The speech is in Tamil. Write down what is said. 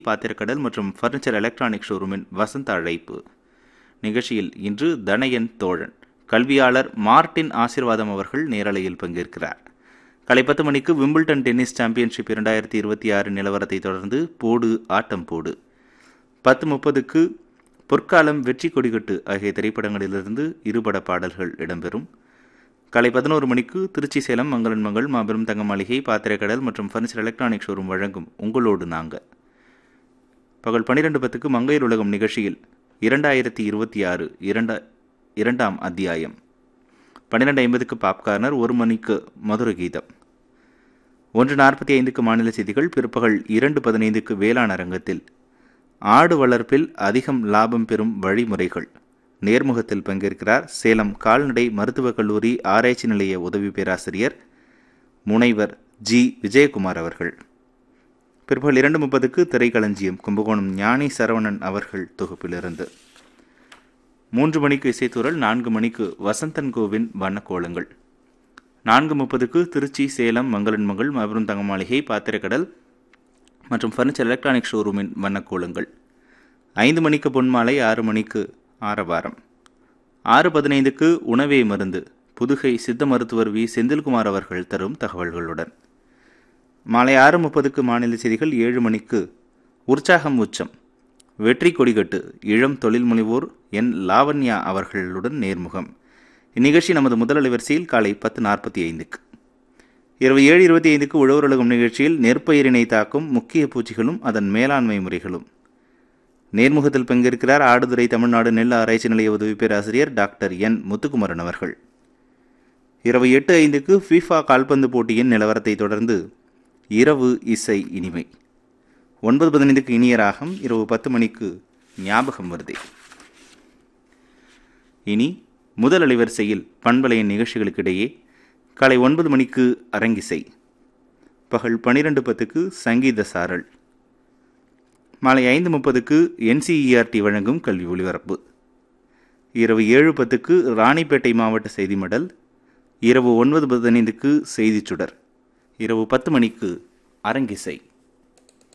பாத்திரக்கடல் மற்றும் ஃபர்னிச்சர் எலக்ட்ரானிக் ஷோரூமின் வசந்த அழைப்பு நிகழ்ச்சியில் இன்று தனயன் தோழன் கல்வியாளர் மார்ட்டின் ஆசிர்வாதம் அவர்கள் நேரலையில் பங்கேற்கிறார் காலை பத்து மணிக்கு விம்பிள்டன் டென்னிஸ் சாம்பியன்ஷிப் இரண்டாயிரத்தி இருபத்தி ஆறு நிலவரத்தை தொடர்ந்து போடு ஆட்டம் போடு பத்து முப்பதுக்கு பொற்காலம் வெற்றி கொடிகட்டு ஆகிய திரைப்படங்களிலிருந்து இருபட பாடல்கள் இடம்பெறும் காலை பதினோரு மணிக்கு திருச்சி சேலம் மங்களன் மங்கள் மாபெரும் தங்க மாளிகை பாத்திரக்கடல் மற்றும் ஃபர்னிச்சர் எலக்ட்ரானிக் ஷோரூம் வழங்கும் உங்களோடு நாங்க பகல் பன்னிரெண்டு பத்துக்கு மங்கையர் உலகம் நிகழ்ச்சியில் இரண்டாயிரத்தி இருபத்தி ஆறு இரண்டா இரண்டாம் அத்தியாயம் பன்னிரெண்டு ஐம்பதுக்கு பாப்கார்னர் ஒரு மணிக்கு மதுர கீதம் ஒன்று நாற்பத்தி ஐந்துக்கு மாநில செய்திகள் பிற்பகல் இரண்டு பதினைந்துக்கு வேளாண் அரங்கத்தில் ஆடு வளர்ப்பில் அதிகம் லாபம் பெறும் வழிமுறைகள் நேர்முகத்தில் பங்கேற்கிறார் சேலம் கால்நடை மருத்துவக் கல்லூரி ஆராய்ச்சி நிலைய உதவி பேராசிரியர் முனைவர் ஜி விஜயகுமார் அவர்கள் பிற்பகல் இரண்டு முப்பதுக்கு திரைக்களஞ்சியம் கும்பகோணம் ஞானி சரவணன் அவர்கள் தொகுப்பிலிருந்து மூன்று மணிக்கு இசைத்தூரல் நான்கு மணிக்கு வசந்தன் கோவின் வண்ணக்கோலங்கள் நான்கு முப்பதுக்கு திருச்சி சேலம் மங்களன் மங்கள் மாபெரும் தங்க மாளிகை பாத்திரக்கடல் மற்றும் ஃபர்னிச்சர் எலக்ட்ரானிக் ஷோரூமின் வண்ணக்கோலங்கள் ஐந்து மணிக்கு பொன்மாலை ஆறு மணிக்கு ஆரவாரம் ஆறு பதினைந்துக்கு உணவே மருந்து புதுகை சித்த மருத்துவர் வி செந்தில்குமார் அவர்கள் தரும் தகவல்களுடன் மாலை ஆறு முப்பதுக்கு மாநில செய்திகள் ஏழு மணிக்கு உற்சாகம் உச்சம் வெற்றி கொடிகட்டு இளம் தொழில் முனைவோர் என் லாவண்யா அவர்களுடன் நேர்முகம் இந்நிகழ்ச்சி நமது முதல் அலைவரிசையில் காலை பத்து நாற்பத்தி ஐந்துக்கு இரவு ஏழு இருபத்தி ஐந்துக்கு உழவர் உலகம் நிகழ்ச்சியில் நெற்பயிரினை தாக்கும் முக்கிய பூச்சிகளும் அதன் மேலாண்மை முறைகளும் நேர்முகத்தில் பங்கேற்கிறார் ஆடுதுறை தமிழ்நாடு நெல் ஆராய்ச்சி நிலைய உதவி பேராசிரியர் டாக்டர் என் முத்துக்குமரன் அவர்கள் இரவு எட்டு ஐந்துக்கு ஃபீஃபா கால்பந்து போட்டியின் நிலவரத்தை தொடர்ந்து இரவு இசை இனிமை ஒன்பது பதினைந்துக்கு இனிய ராகம் இரவு பத்து மணிக்கு ஞாபகம் வருதே இனி முதல் அலைவரிசையில் பண்பலையின் நிகழ்ச்சிகளுக்கிடையே காலை ஒன்பது மணிக்கு அரங்கிசை பகல் பனிரெண்டு பத்துக்கு சங்கீத சாரல் மாலை ஐந்து முப்பதுக்கு என்சிஇஆர்டி வழங்கும் கல்வி ஒலிபரப்பு இரவு ஏழு பத்துக்கு ராணிப்பேட்டை மாவட்ட செய்தி மடல் இரவு ஒன்பது பதினைந்துக்கு செய்திச் சுடர் இரவு பத்து மணிக்கு அரங்கிசை